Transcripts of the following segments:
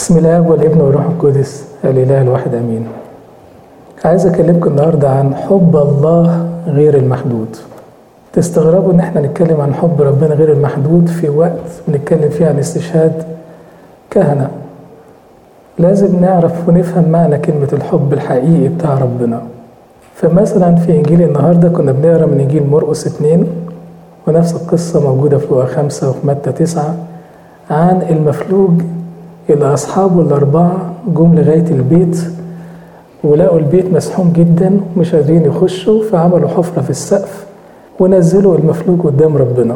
بسم الله والابن والروح القدس الاله الواحد امين عايز اكلمكم النهارده عن حب الله غير المحدود تستغربوا ان احنا نتكلم عن حب ربنا غير المحدود في وقت بنتكلم فيه عن استشهاد كهنه لازم نعرف ونفهم معنى كلمة الحب الحقيقي بتاع ربنا فمثلا في إنجيل النهاردة كنا بنقرا من إنجيل مرقس اتنين ونفس القصة موجودة في لوقا خمسة وفي متى تسعة عن المفلوج اللي أصحابه الأربعة جم لغاية البيت ولقوا البيت مسحوم جدا ومش قادرين يخشوا فعملوا حفرة في السقف ونزلوا المفلوج قدام ربنا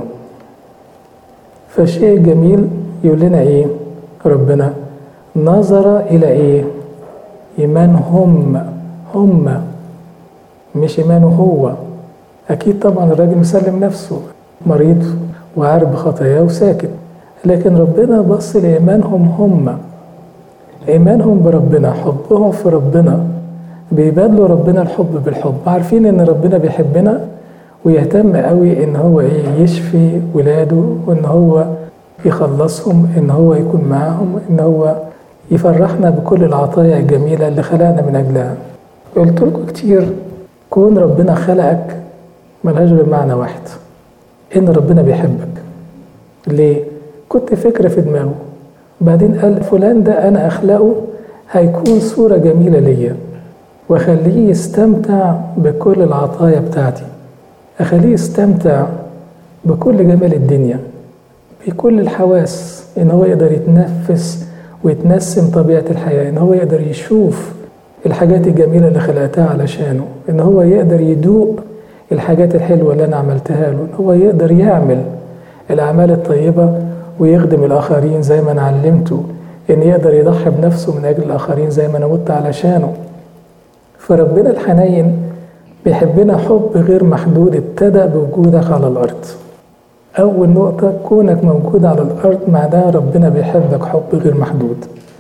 فشيء جميل يقول لنا إيه ربنا نظر إلى إيه؟ إيمان هم هم مش إيمانه هو أكيد طبعا الراجل مسلم نفسه مريض وعارف بخطاياه وساكت لكن ربنا بص لإيمانهم هم إيمانهم بربنا حبهم في ربنا بيبادلوا ربنا الحب بالحب عارفين إن ربنا بيحبنا ويهتم قوي إن هو إيه يشفي ولاده وإن هو يخلصهم إن هو يكون معاهم إن هو يفرحنا بكل العطايا الجميلة اللي خلقنا من أجلها قلت لكم كتير كون ربنا خلقك ملهاش غير معنى واحد إن ربنا بيحبك ليه؟ كنت فكرة في دماغه بعدين قال فلان ده أنا أخلقه هيكون صورة جميلة ليا وأخليه يستمتع بكل العطايا بتاعتي أخليه يستمتع بكل جمال الدنيا بكل الحواس إن هو يقدر يتنفس ويتنسم طبيعة الحياة إن هو يقدر يشوف الحاجات الجميلة اللي خلقتها علشانه إن هو يقدر يدوق الحاجات الحلوة اللي أنا عملتها له إن هو يقدر يعمل الأعمال الطيبة ويخدم الآخرين زي ما أنا علمته إن يقدر يضحي بنفسه من أجل الآخرين زي ما أنا مت علشانه فربنا الحنين بيحبنا حب غير محدود ابتدأ بوجودك على الأرض أول نقطة كونك موجود على الأرض معناها ربنا بيحبك حب غير محدود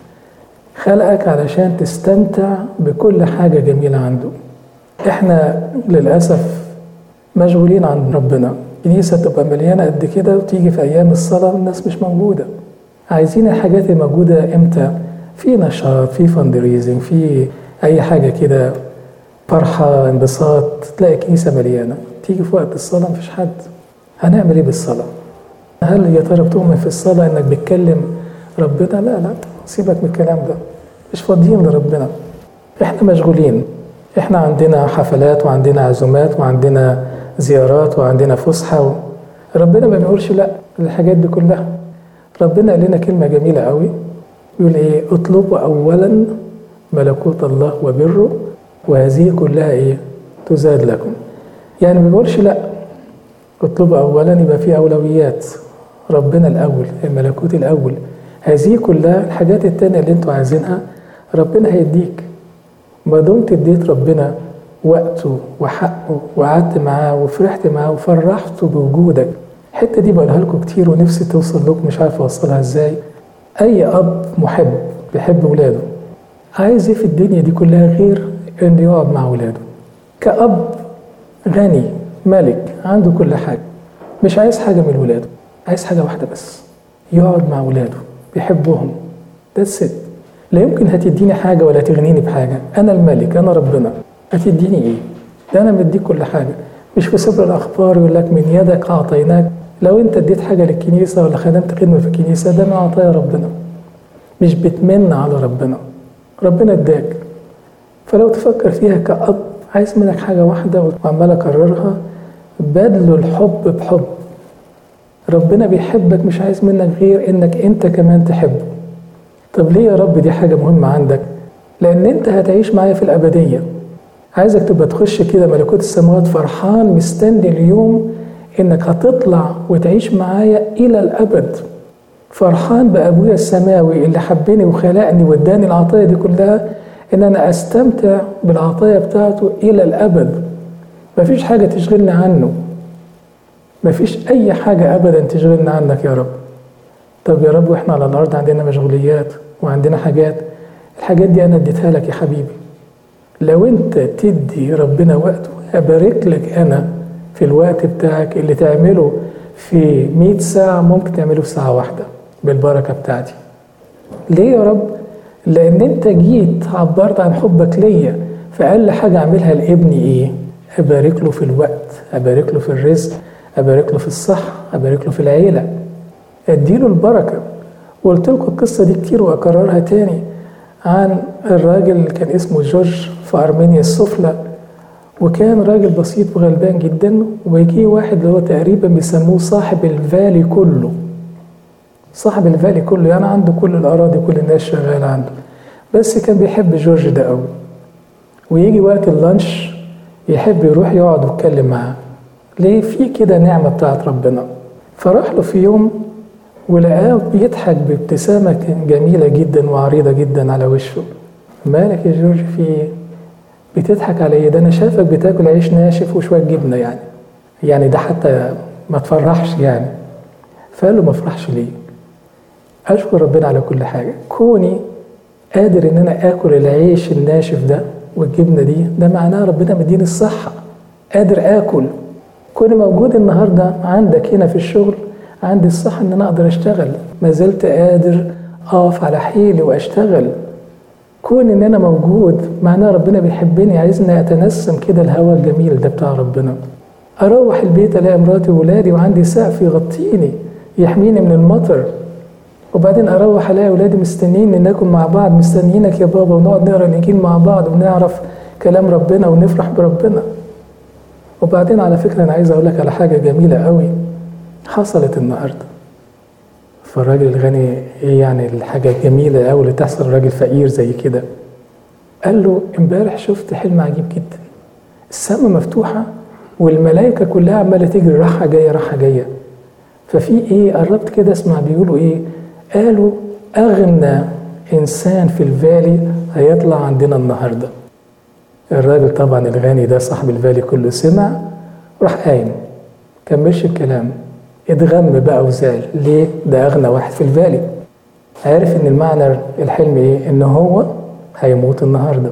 خلقك علشان تستمتع بكل حاجة جميلة عنده إحنا للأسف مشغولين عن ربنا كنيسة تبقى مليانة قد كده وتيجي في أيام الصلاة والناس مش موجودة عايزين الحاجات الموجودة إمتى في نشاط في فاندريزنج في أي حاجة كده فرحة انبساط تلاقي كنيسة مليانة تيجي في وقت الصلاة مفيش حد هنعمل ايه بالصلاة؟ هل يا ترى بتؤمن في الصلاة انك بتكلم ربنا؟ لا لا سيبك من الكلام ده مش فاضيين لربنا احنا مشغولين احنا عندنا حفلات وعندنا عزومات وعندنا زيارات وعندنا فسحة و... ربنا ما بيقولش لا للحاجات دي كلها ربنا قال لنا كلمة جميلة قوي يقول ايه اطلبوا اولا ملكوت الله وبره وهذه كلها ايه تزاد لكم يعني ما بيقولش لا اطلبوا اولا يبقى في اولويات ربنا الاول الملكوت الاول هذه كلها الحاجات التانية اللي انتوا عايزينها ربنا هيديك ما دمت اديت ربنا وقته وحقه وقعدت معاه وفرحت معاه وفرحته بوجودك الحته دي بقولها لكم كتير ونفسي توصل لكم مش عارف اوصلها ازاي اي اب محب بيحب ولاده عايز ايه في الدنيا دي كلها غير انه يقعد مع ولاده كأب غني ملك عنده كل حاجة مش عايز حاجة من ولاده عايز حاجة واحدة بس يقعد مع ولاده بيحبهم ده الست لا يمكن هتديني حاجة ولا تغنيني بحاجة أنا الملك أنا ربنا هتديني إيه؟ ده أنا مديك كل حاجة مش في سفر الأخبار يقول لك من يدك أعطيناك لو أنت اديت حاجة للكنيسة ولا خدمت خدمة في الكنيسة ده من عطايا ربنا مش بتمن على ربنا ربنا اداك فلو تفكر فيها كأب عايز منك حاجة واحدة وعمال أكررها بذل الحب بحب ربنا بيحبك مش عايز منك غير انك انت كمان تحبه طب ليه يا رب دي حاجة مهمة عندك لان انت هتعيش معايا في الابدية عايزك تبقى تخش كده ملكوت السماوات فرحان مستني اليوم انك هتطلع وتعيش معايا الى الابد فرحان بابويا السماوي اللي حبني وخلقني واداني العطايا دي كلها ان انا استمتع بالعطايا بتاعته الى الابد مفيش حاجة تشغلني عنه مفيش أي حاجة أبدا تشغلنا عنك يا رب طب يا رب وإحنا على الأرض عندنا مشغوليات وعندنا حاجات الحاجات دي أنا اديتها لك يا حبيبي لو أنت تدي ربنا وقته أبارك لك أنا في الوقت بتاعك اللي تعمله في مئة ساعة ممكن تعمله في ساعة واحدة بالبركة بتاعتي ليه يا رب لان انت جيت عبرت عن حبك ليا فاقل حاجه اعملها لابني ايه ابارك له في الوقت ابارك له في الرزق ابارك له في الصحه ابارك له في العيله اديله البركه وقلت لكم القصه دي كتير واكررها تاني عن الراجل اللي كان اسمه جورج في ارمينيا السفلى وكان راجل بسيط وغلبان جدا ويجي واحد اللي هو تقريبا بيسموه صاحب الفالي كله صاحب الفالي كله يعني عنده كل الاراضي كل الناس شغاله عنده بس كان بيحب جورج ده قوي ويجي وقت اللانش يحب يروح يقعد ويتكلم معاه ليه في كده نعمه بتاعت ربنا فراح له في يوم ولقاه بيضحك بابتسامه جميله جدا وعريضه جدا على وشه مالك يا جورج في ايه بتضحك على ايه ده انا شايفك بتاكل عيش ناشف وشويه جبنه يعني يعني ده حتى ما تفرحش يعني فقال له ما افرحش ليه اشكر ربنا على كل حاجه كوني قادر ان انا اكل العيش الناشف ده والجبنه دي ده معناه ربنا مديني الصحه قادر اكل كوني موجود النهارده عندك هنا في الشغل عندي الصحه ان انا اقدر اشتغل ما زلت قادر اقف على حيلي واشتغل كون ان انا موجود معناه ربنا بيحبني عايزني اتنسم كده الهواء الجميل ده بتاع ربنا اروح البيت الاقي مراتي وولادي وعندي سقف يغطيني يحميني من المطر وبعدين اروح الاقي اولادي مستنيين ناكل مع بعض مستنيينك يا بابا ونقعد نقرا الانجيل مع بعض ونعرف كلام ربنا ونفرح بربنا وبعدين على فكره انا عايز اقول لك على حاجه جميله قوي حصلت النهارده فالراجل الغني ايه يعني الحاجه الجميله قوي اللي تحصل لراجل فقير زي كده قال له امبارح شفت حلم عجيب جدا السماء مفتوحه والملائكه كلها عماله تجري راحه جايه راحه جايه ففي ايه قربت كده اسمع بيقولوا ايه قالوا اغنى انسان في الفالي هيطلع عندنا النهارده الراجل طبعا الغني ده صاحب الفالي كله سمع راح قايم كملش الكلام اتغم بقى وزعل ليه ده اغنى واحد في الفالي عارف ان المعنى الحلم ايه ان هو هيموت النهارده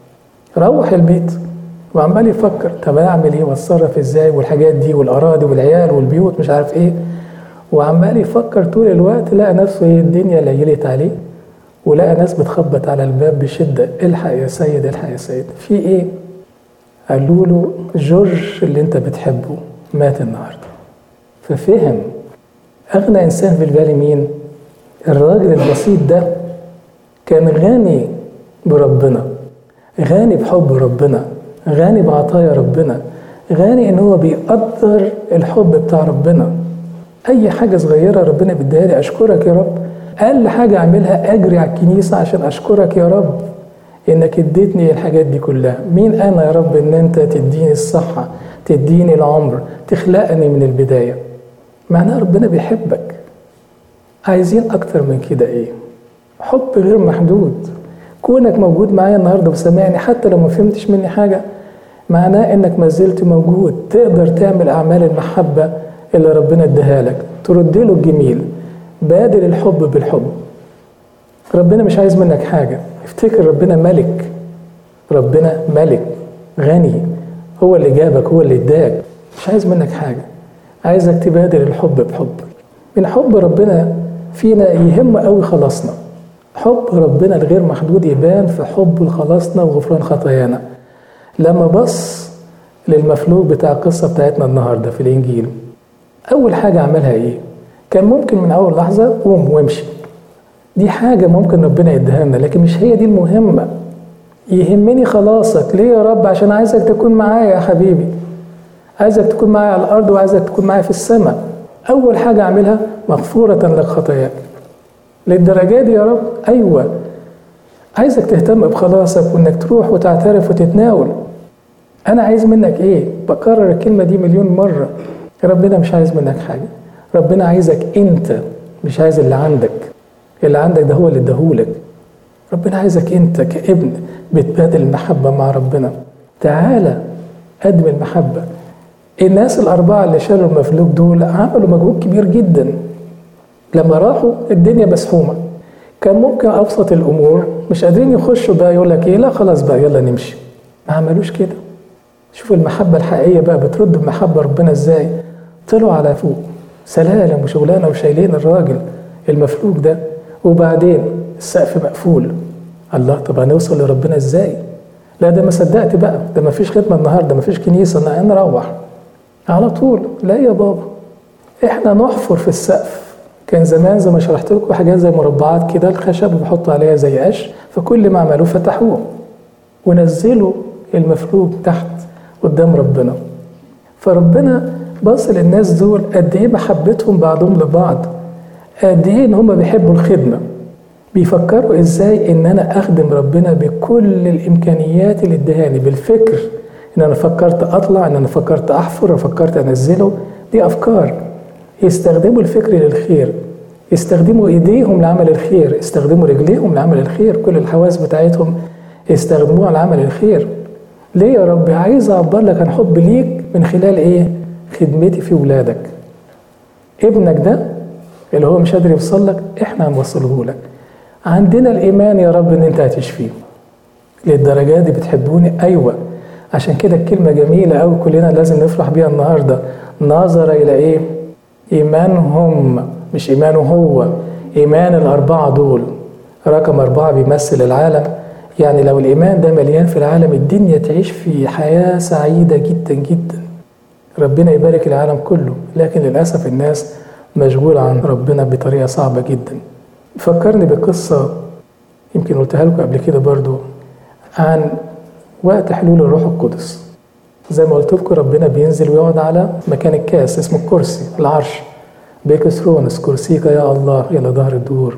روح البيت وعمال يفكر طب انا اعمل ايه واتصرف ازاي والحاجات دي والاراضي والعيال والبيوت مش عارف ايه وعمال يفكر طول الوقت لقى نفسه ايه الدنيا ليلت عليه ولقى ناس بتخبط على الباب بشده الحق يا سيد الحق يا سيد في ايه قالوا له جورج اللي انت بتحبه مات النهارده ففهم اغنى انسان في الفالي مين الراجل البسيط ده كان غني بربنا غني بحب ربنا غني بعطايا ربنا غني ان هو بيقدر الحب بتاع ربنا اي حاجه صغيره ربنا بيديها لي اشكرك يا رب اقل حاجه اعملها اجري على الكنيسه عشان اشكرك يا رب انك اديتني الحاجات دي كلها مين انا يا رب ان انت تديني الصحه تديني العمر تخلقني من البدايه معناه ربنا بيحبك عايزين اكتر من كده ايه حب غير محدود كونك موجود معايا النهارده وسامعني حتى لو ما فهمتش مني حاجه معناه انك ما زلت موجود تقدر تعمل اعمال المحبه اللي ربنا اداها لك ترد له الجميل بادل الحب بالحب ربنا مش عايز منك حاجه افتكر ربنا ملك ربنا ملك غني هو اللي جابك هو اللي اداك مش عايز منك حاجه عايزك تبادل الحب بحب من حب ربنا فينا يهم قوي خلاصنا حب ربنا الغير محدود يبان في حب لخلاصنا وغفران خطايانا لما بص للمفلوج بتاع القصه بتاعتنا النهارده في الانجيل اول حاجه عملها ايه كان ممكن من اول لحظه قوم وامشي دي حاجه ممكن ربنا يديها لنا لكن مش هي دي المهمه يهمني خلاصك ليه يا رب عشان عايزك تكون معايا يا حبيبي عايزك تكون معايا على الارض وعايزك تكون معايا في السماء اول حاجه اعملها مغفوره لك خطاياك للدرجه دي يا رب ايوه عايزك تهتم بخلاصك وانك تروح وتعترف وتتناول انا عايز منك ايه بكرر الكلمه دي مليون مره ربنا مش عايز منك حاجه ربنا عايزك انت مش عايز اللي عندك اللي عندك ده هو اللي اداهولك ربنا عايزك انت كابن بتبادل المحبه مع ربنا تعالى قدم المحبه الناس الاربعه اللي شالوا المفلوج دول عملوا مجهود كبير جدا لما راحوا الدنيا مسحومه كان ممكن ابسط الامور مش قادرين يخشوا بقى يقول لك ايه لا خلاص بقى يلا نمشي ما عملوش كده شوفوا المحبه الحقيقيه بقى بترد بمحبه ربنا ازاي طلعوا على فوق سلالم وشغلانه وشايلين الراجل المفلوج ده وبعدين السقف مقفول الله طب هنوصل لربنا ازاي لا ده ما صدقت بقى ده ما فيش خدمه النهارده ما فيش كنيسه انا نروح على طول لا يا بابا احنا نحفر في السقف كان زمان زي ما شرحت لكم حاجات زي مربعات كده الخشب وبيحطوا عليها زي قش فكل ما عملوه فتحوه ونزلوا المفلوج تحت قدام ربنا فربنا بص للناس دول قد ايه محبتهم بعضهم لبعض قد ايه ان هم بيحبوا الخدمه بيفكروا ازاي ان انا اخدم ربنا بكل الامكانيات اللي ادهاني بالفكر ان انا فكرت اطلع ان انا فكرت احفر فكرت انزله دي افكار يستخدموا الفكر للخير يستخدموا ايديهم لعمل الخير يستخدموا رجليهم لعمل الخير كل الحواس بتاعتهم يستخدموها لعمل الخير ليه يا رب عايز اعبر لك عن حب ليك من خلال ايه خدمتي في ولادك ابنك ده اللي هو مش قادر يوصل لك احنا هنوصله لك عندنا الايمان يا رب ان انت هتشفيه للدرجه دي بتحبوني ايوه عشان كده الكلمه جميله قوي كلنا لازم نفرح بيها النهارده نظر الى ايه ايمانهم مش ايمانه هو ايمان الاربعه دول رقم اربعه بيمثل العالم يعني لو الايمان ده مليان في العالم الدنيا تعيش في حياه سعيده جدا جدا ربنا يبارك العالم كله لكن للاسف الناس مشغولة عن ربنا بطريقة صعبة جدا فكرني بقصة يمكن قلتها لكم قبل كده برضو عن وقت حلول الروح القدس زي ما قلت لكم ربنا بينزل ويقعد على مكان الكاس اسمه الكرسي العرش بيكسرونس كرسيك يا الله إلى ظهر الدور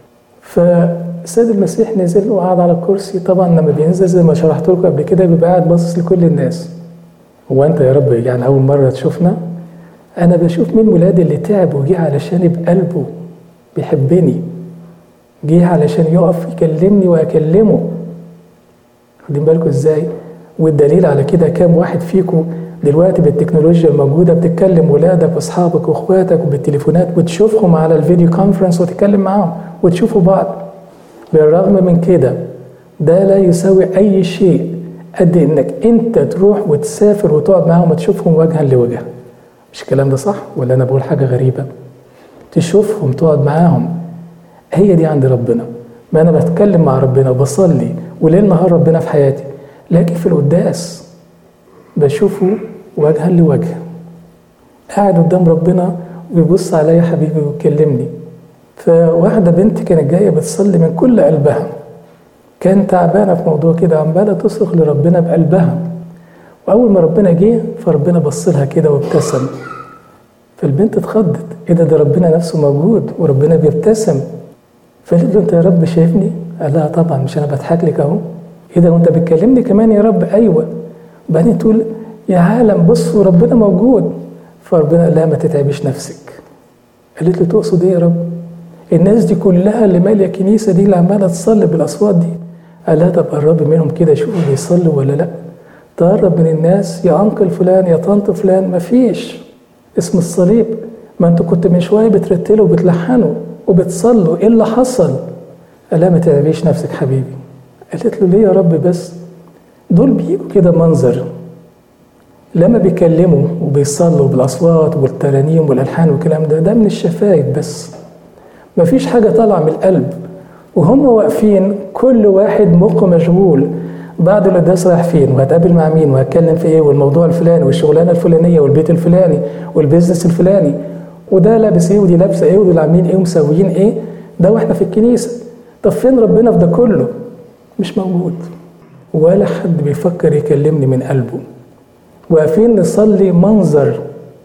فالسيد المسيح نزل وقعد على الكرسي طبعا لما بينزل زي ما شرحت لكم قبل كده بيبقى قاعد باصص لكل الناس هو انت يا رب يعني اول مره تشوفنا أنا بشوف مين ولادي اللي تعب وجه علشان بقلبه بيحبني جه علشان يقف يكلمني وأكلمه واخدين بالكم إزاي؟ والدليل على كده كام واحد فيكم دلوقتي بالتكنولوجيا الموجودة بتكلم ولادك وأصحابك وأخواتك وبالتليفونات وتشوفهم على الفيديو كونفرنس وتتكلم معاهم وتشوفوا بعض بالرغم من كده ده لا يساوي أي شيء قد إنك أنت تروح وتسافر وتقعد معاهم وتشوفهم وجها لوجه مش الكلام ده صح ولا انا بقول حاجه غريبه تشوفهم تقعد معاهم هي دي عند ربنا ما انا بتكلم مع ربنا وبصلي وليل نهار ربنا في حياتي لكن في القداس بشوفه وجها لوجه قاعد قدام ربنا ويبص عليا حبيبي ويكلمني فواحده بنت كانت جايه بتصلي من كل قلبها كان تعبانه في موضوع كده عماله تصرخ لربنا بقلبها واول ما ربنا جه فربنا بص لها كده وابتسم فالبنت اتخضت ايه ده ده ربنا نفسه موجود وربنا بيبتسم فقالت له انت يا رب شايفني قال لها طبعا مش انا بضحك لك اهو ايه ده وانت بتكلمني كمان يا رب ايوه بعدين تقول يا عالم بصوا ربنا موجود فربنا قال لها ما تتعبيش نفسك قالت له تقصد ايه يا رب الناس دي كلها اللي ماليه الكنيسه دي اللي عماله تصلي بالاصوات دي قال لها طب قربي منهم كده شوفوا بيصلوا ولا لا تقرب من الناس يا انكل فلان يا طنط فلان مفيش اسم الصليب ما انتوا كنت من شويه بترتلوا وبتلحنوا وبتصلوا ايه اللي حصل؟ قال لها ما تعبيش نفسك حبيبي قالت له ليه يا رب بس دول بيجوا كده منظر لما بيكلموا وبيصلوا بالاصوات والترانيم والالحان والكلام ده ده من الشفايف بس مفيش حاجه طالعه من القلب وهم واقفين كل واحد مخه مشغول بعد القداس رايح فين وهتقابل مع مين وهتكلم في ايه والموضوع الفلاني والشغلانه الفلانيه والبيت الفلاني والبيزنس الفلاني وده لابس ايه ودي لابسه ايه ودول عاملين ايه ومسويين ايه ده واحنا في الكنيسه طب فين ربنا في ده كله مش موجود ولا حد بيفكر يكلمني من قلبه واقفين نصلي منظر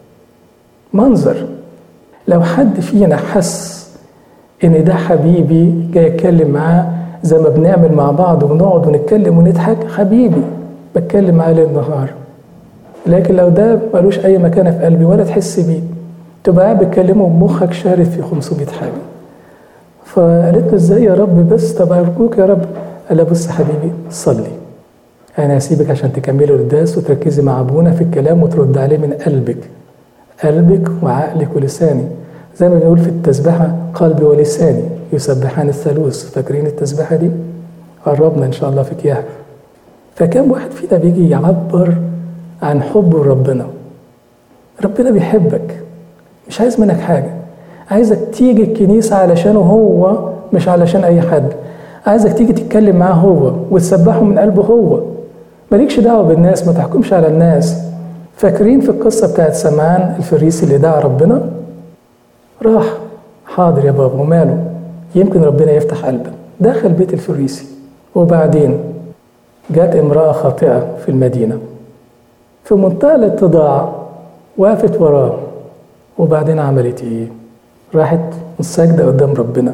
منظر لو حد فينا حس ان ده حبيبي جاي اتكلم معاه زي ما بنعمل مع بعض ونقعد ونتكلم ونضحك حبيبي بتكلم معاه ليل نهار لكن لو ده ملوش اي مكانه في قلبي ولا تحس بيه تبقى قاعد بتكلمه بمخك شارد في 500 حاجه فقالت له ازاي يا رب بس طب ارجوك يا رب قال لها بص يا حبيبي صلي انا هسيبك عشان تكملي القداس وتركزي مع ابونا في الكلام وترد عليه من قلبك قلبك وعقلك ولساني زي ما بنقول في التسبحه قلبي ولساني يسبحان الثالوث فاكرين التسبحه دي قربنا ان شاء الله في كياها فكم واحد فينا بيجي يعبر عن حبه لربنا ربنا بيحبك مش عايز منك حاجه عايزك تيجي الكنيسه علشانه هو مش علشان اي حد عايزك تيجي تتكلم معاه هو وتسبحه من قلبه هو مالكش دعوة بالناس ما تحكمش على الناس فاكرين في القصة بتاعت سمعان الفريسي اللي دعا ربنا راح حاضر يا بابا وماله يمكن ربنا يفتح قلبه دخل بيت الفريسي وبعدين جات امرأة خاطئة في المدينة في منتهى الاتضاع وقفت وراه وبعدين عملت ايه راحت ساجدة قدام ربنا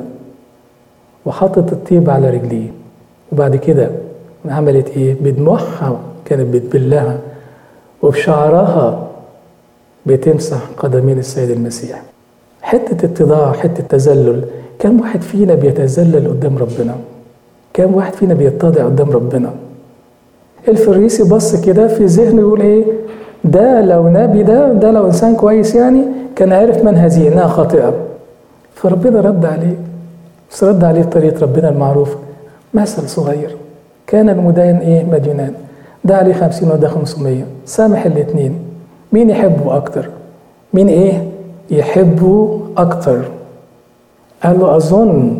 وحطت الطيب على رجليه وبعد كده عملت ايه بدموعها كانت بتبلها وبشعرها بتمسح قدمين السيد المسيح حتة اتضاع حتة تذلل كم واحد فينا بيتذلل قدام ربنا كم واحد فينا بيتضع قدام ربنا الفريسي بص كده في ذهنه يقول ايه ده لو نبي ده ده لو انسان كويس يعني كان عارف من هذه انها خاطئه فربنا رد عليه بس رد عليه بطريقه ربنا المعروفه مثل صغير كان المدين ايه مديونان ده عليه خمسين وده خمسمية سامح الاتنين مين يحبه أكتر مين إيه يحبه أكتر قال له أظن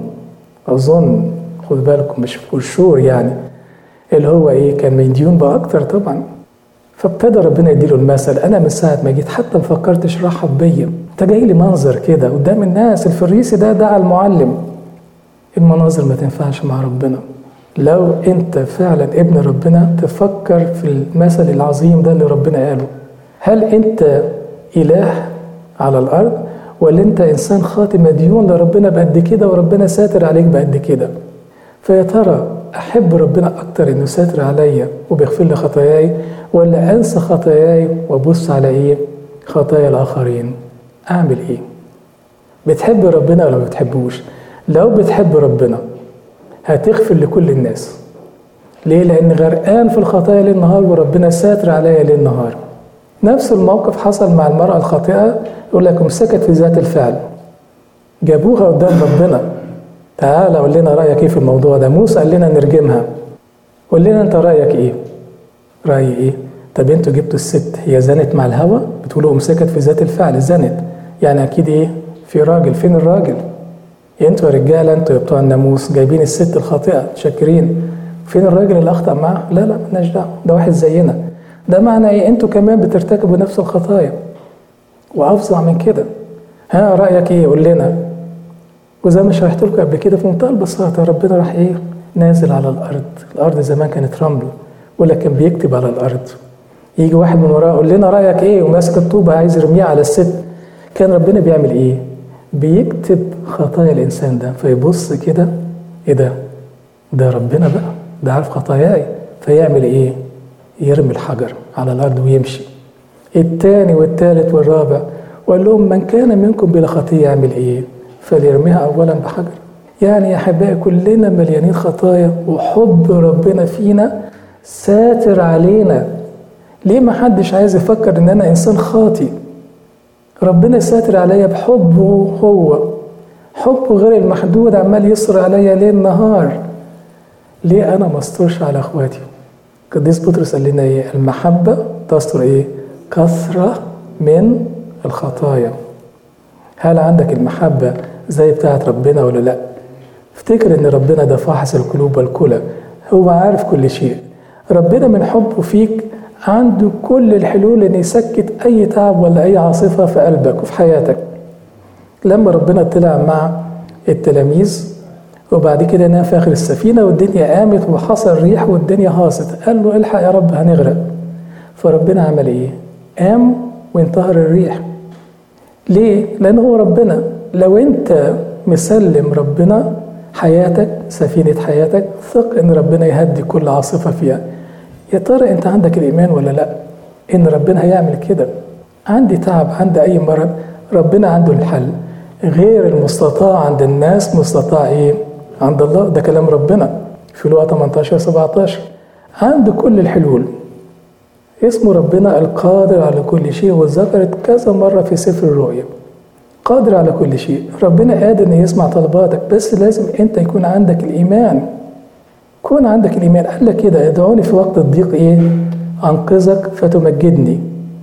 أظن خد بالكم مش فور يعني اللي هو إيه كان مديون بأكتر طبعا فابتدى ربنا يديله المثل أنا من ساعة ما جيت حتى ما فكرتش رحب بيا أنت جاي لي منظر كده قدام الناس الفريسي ده دعا المعلم المناظر ما تنفعش مع ربنا لو انت فعلا ابن ربنا تفكر في المثل العظيم ده اللي ربنا قاله هل انت اله على الارض ولا انت انسان خاطئ مديون لربنا بقد كده وربنا ساتر عليك بقد كده فيا ترى احب ربنا اكتر انه ساتر عليا وبيغفر لي خطاياي ولا انسى خطاياي وابص على ايه خطايا الاخرين اعمل ايه بتحب ربنا ولا ما بتحبوش لو بتحب ربنا هتغفر لكل الناس ليه لان غرقان في الخطايا ليل نهار وربنا ساتر عليا ليل نهار نفس الموقف حصل مع المرأة الخاطئة يقول لك مسكت في ذات الفعل جابوها قدام ربنا تعالى قول لنا رأيك ايه في الموضوع ده موسى قال لنا نرجمها قول لنا انت رأيك ايه رأيي ايه طب انتوا جبتوا الست هي زنت مع الهوى بتقولوا مسكت في ذات الفعل زنت يعني اكيد ايه في راجل فين الراجل انتوا يا رجاله انتوا يا بتوع الناموس جايبين الست الخاطئه شاكرين فين الراجل اللي اخطا معاه لا لا مالناش دعوه ده واحد زينا ده معنى ايه انتوا كمان بترتكبوا نفس الخطايا وافظع من كده ها رايك ايه قول لنا وزي ما شرحت لكم قبل كده في منتهى البساطه ربنا راح ايه نازل على الارض الارض زمان كانت رمل ولا كان بيكتب على الارض يجي واحد من وراه يقول لنا رايك ايه وماسك الطوبه عايز يرميها على الست كان ربنا بيعمل ايه بيكتب خطايا الانسان ده فيبص كده ايه ده ده ربنا بقى ده عارف خطاياي فيعمل ايه يرمي الحجر على الارض ويمشي التاني والتالت والرابع وقال لهم من كان منكم بلا خطيه يعمل ايه فليرميها اولا بحجر يعني يا احبائي كلنا مليانين خطايا وحب ربنا فينا ساتر علينا ليه ما حدش عايز يفكر ان انا انسان خاطئ ربنا ساتر عليا بحبه هو حبه غير المحدود عمال يصر عليا ليل نهار ليه انا ما استرش على اخواتي قديس بطرس قال لنا ايه المحبه تستر ايه كثره من الخطايا هل عندك المحبه زي بتاعت ربنا ولا لا افتكر ان ربنا ده فاحص القلوب والكلى هو عارف كل شيء ربنا من حبه فيك عنده كل الحلول ان يسكت اي تعب ولا اي عاصفه في قلبك وفي حياتك لما ربنا طلع مع التلاميذ وبعد كده نام في اخر السفينه والدنيا قامت وحصل ريح والدنيا هاصت قال له الحق يا رب هنغرق فربنا عمل ايه قام وانتهر الريح ليه لان هو ربنا لو انت مسلم ربنا حياتك سفينه حياتك ثق ان ربنا يهدي كل عاصفه فيها يا ترى انت عندك الايمان ولا لا ان ربنا هيعمل كده عندي تعب عندي اي مرض ربنا عنده الحل غير المستطاع عند الناس مستطاع ايه عند الله ده كلام ربنا في لوقا 18 17 عنده كل الحلول اسمه ربنا القادر على كل شيء وذكرت كذا مرة في سفر الرؤيا قادر على كل شيء ربنا قادر انه يسمع طلباتك بس لازم انت يكون عندك الايمان كون عندك الايمان قال لك كده ادعوني في وقت الضيق ايه انقذك فتمجدني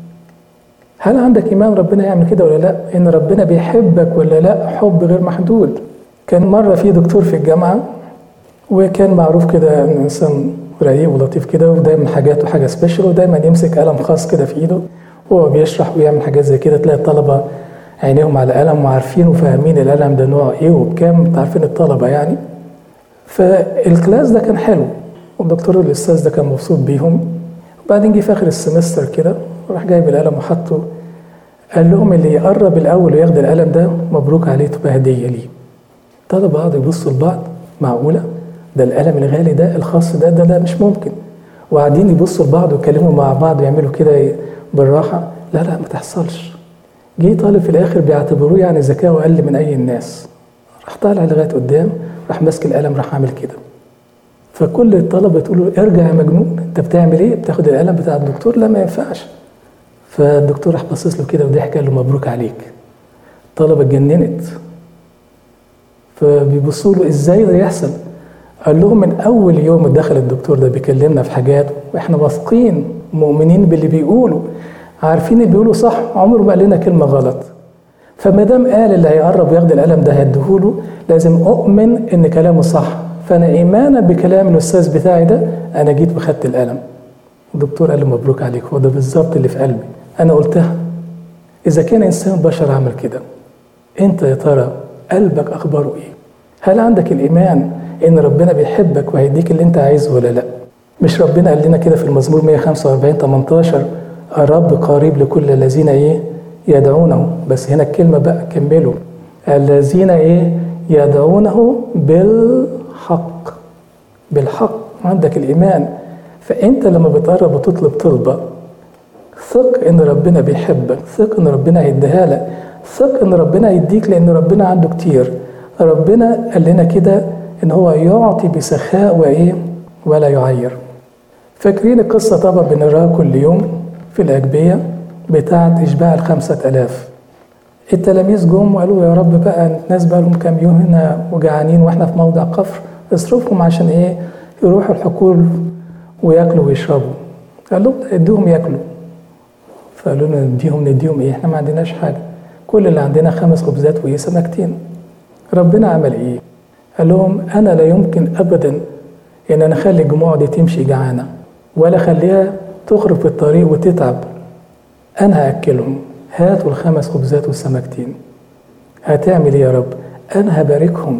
هل عندك ايمان ربنا يعمل كده ولا لا ان ربنا بيحبك ولا لا حب غير محدود كان مره في دكتور في الجامعه وكان معروف كده إن إنسان رقيق ولطيف كده ودايما حاجاته حاجة سبيشال ودايما يمسك قلم خاص كده في إيده وهو بيشرح ويعمل حاجات زي كده تلاقي الطلبة عينيهم على قلم وعارفين وفاهمين القلم ده نوع إيه وبكام عارفين الطلبة يعني فالكلاس ده كان حلو والدكتور الأستاذ ده كان مبسوط بيهم وبعدين جه في آخر السمستر كده راح جايب القلم وحطه قال لهم اللي يقرب الأول وياخد القلم ده مبروك عليه تبقى هدية ليه الطلبة قعدوا يبصوا لبعض معقولة ده القلم الغالي ده الخاص ده ده, ده مش ممكن وقاعدين يبصوا لبعض ويتكلموا مع بعض ويعملوا كده بالراحة لا لا ما تحصلش جه طالب في الآخر بيعتبروه يعني ذكاؤه أقل من أي الناس راح طالع لغاية قدام راح ماسك القلم راح عامل كده فكل الطلبة تقول له ارجع يا مجنون انت بتعمل ايه؟ بتاخد القلم بتاع الدكتور؟ لا ما ينفعش فالدكتور راح باصص له كده وضحك قال له مبروك عليك الطلبة اتجننت فبيبصوا له ازاي ده يحصل؟ قال لهم من اول يوم دخل الدكتور ده بيكلمنا في حاجات واحنا واثقين مؤمنين باللي بيقوله عارفين اللي بيقوله صح عمره ما قال لنا كلمه غلط فما دام قال اللي هيقرب وياخد القلم ده هديهوله لازم اؤمن ان كلامه صح فانا ايمانا بكلام الاستاذ بتاعي ده انا جيت وخدت القلم الدكتور قال له مبروك عليك هو ده بالظبط اللي في قلبي انا قلتها اذا كان انسان بشر عمل كده انت يا ترى قلبك اخباره ايه هل عندك الايمان ان ربنا بيحبك وهيديك اللي انت عايزه ولا لا مش ربنا قال لنا كده في المزمور 145 18 الرب قريب لكل الذين ايه يدعونه بس هنا الكلمه بقى كملوا الذين ايه يدعونه بالحق بالحق عندك الايمان فانت لما بتقرب وتطلب طلبه ثق ان ربنا بيحبك ثق ان ربنا هيديها لك ثق ان ربنا يديك لان ربنا عنده كتير ربنا قال لنا كده ان هو يعطي بسخاء وايه ولا يعير فاكرين القصة طبعا بنقراها كل يوم في الأجبية بتاعة إشباع الخمسة ألاف التلاميذ جم وقالوا يا رب بقى الناس بقى لهم كام يوم هنا وجعانين واحنا في موضع قفر اصرفهم عشان ايه يروحوا الحقول وياكلوا ويشربوا قال لهم اديهم ياكلوا فقالوا لنا نديهم نديهم ايه احنا ما عندناش حاجه كل اللي عندنا خمس خبزات وايه سمكتين ربنا عمل ايه قال لهم انا لا يمكن ابدا ان انا اخلي الجموع دي تمشي جعانه ولا اخليها تخرج في الطريق وتتعب انا هاكلهم هاتوا الخمس خبزات والسمكتين هتعمل ايه يا رب انا هباركهم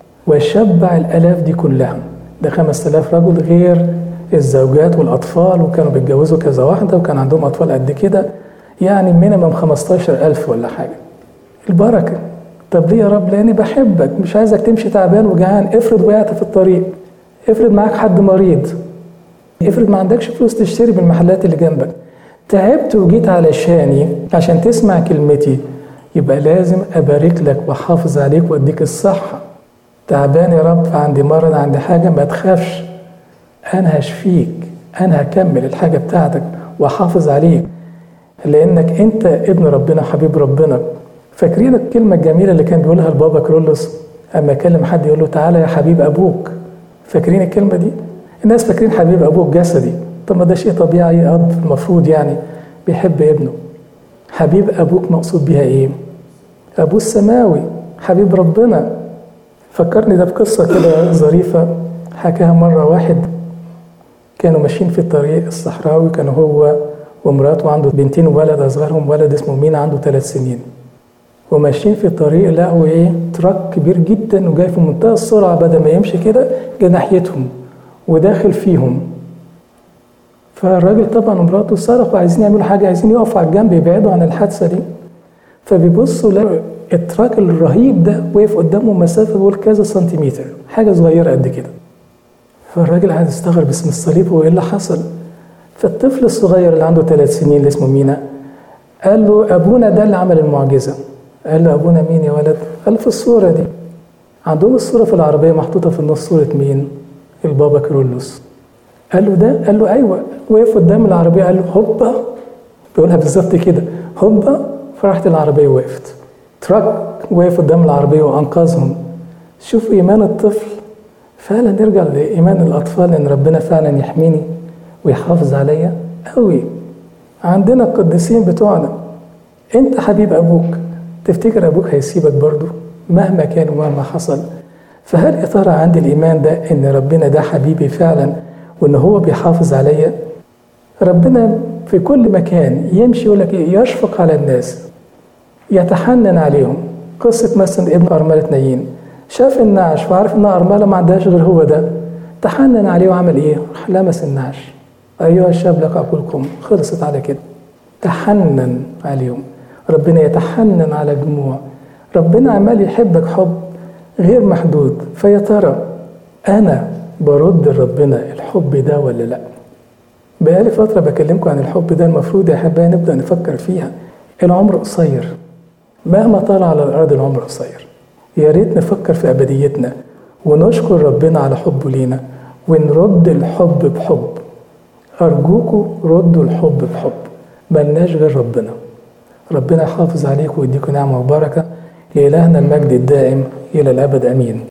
واشبع الالاف دي كلها ده خمس آلاف رجل غير الزوجات والأطفال وكانوا بيتجوزوا كذا واحدة وكان عندهم أطفال قد كده يعني مينيمم 15 ألف ولا حاجة البركة طب ليه يا رب لأني بحبك مش عايزك تمشي تعبان وجعان افرض وقعت في الطريق افرض معاك حد مريض افرض ما عندكش فلوس تشتري من المحلات اللي جنبك تعبت وجيت علشاني عشان تسمع كلمتي يبقى لازم أبارك لك وأحافظ عليك وأديك الصحة تعبان يا رب عندي مرض عندي حاجة ما تخافش أنا هشفيك أنا هكمل الحاجة بتاعتك وأحافظ عليك لأنك أنت ابن ربنا حبيب ربنا فاكرين الكلمة الجميلة اللي كان بيقولها البابا كرولوس أما يكلم حد يقول له تعالى يا حبيب أبوك فاكرين الكلمة دي؟ الناس فاكرين حبيب أبوك جسدي طب ما ده شيء طبيعي أب المفروض يعني بيحب ابنه حبيب أبوك مقصود بيها إيه؟ أبوه السماوي حبيب ربنا فكرني ده بقصة كده ظريفة حكاها مرة واحد كانوا ماشيين في الطريق الصحراوي كانوا هو ومراته عنده بنتين وولد أصغرهم ولد اسمه مينا عنده ثلاث سنين وماشيين في الطريق لقوا ايه تراك كبير جدا وجاي في منتهى السرعة بدل ما يمشي كده جه ناحيتهم وداخل فيهم فالراجل طبعا ومراته صرخوا عايزين يعملوا حاجة عايزين يقفوا على الجنب يبعدوا عن الحادثة دي فبيبصوا لقوا التراك الرهيب ده وقف قدامه مسافة بقول كذا سنتيمتر حاجة صغيرة قد كده فالراجل قاعد يستغرب اسم الصليب هو ايه اللي حصل فالطفل الصغير اللي عنده ثلاث سنين اللي اسمه مينا قال له ابونا ده اللي عمل المعجزه قال له ابونا مين يا ولد قال له في الصوره دي عندهم الصوره في العربيه محطوطه في النص صوره مين البابا كرولوس قال له ده قال له ايوه وقف قدام العربيه قال له هوبا بيقولها بالظبط كده هوبا فراحت العربيه وقفت تراك وقف قدام العربيه وانقذهم شوف ايمان الطفل فعلا نرجع لايمان الاطفال ان ربنا فعلا يحميني ويحافظ عليا قوي عندنا القديسين بتوعنا انت حبيب ابوك تفتكر ابوك هيسيبك برضه مهما كان ومهما حصل فهل يا ترى عندي الإيمان ده إن ربنا ده حبيبي فعلا وإن هو بيحافظ عليا ربنا في كل مكان يمشي يقول لك يشفق على الناس يتحنن عليهم قصة مثلا ابن أرملة نايين شاف النعش وعارف إنها أرملة ما عندهاش غير هو ده تحنن عليه وعمل إيه؟ راح لمس النعش أيها الشاب لك أقولكم خلصت على كده تحنن عليهم ربنا يتحنن على الجموع ربنا عمال يحبك حب غير محدود فيا ترى أنا برد لربنا الحب ده ولا لأ؟ بقالي فترة بكلمكم عن الحب ده المفروض يا أحبائي نبدأ نفكر فيها العمر قصير مهما طال على الأرض العمر قصير يا ريت نفكر في أبديتنا ونشكر ربنا على حبه لينا ونرد الحب بحب أرجوكوا ردوا الحب بحب ملناش غير ربنا ربنا يحافظ عليكم ويديكم نعمة وبركة لإلهنا المجد الدائم إلى الأبد أمين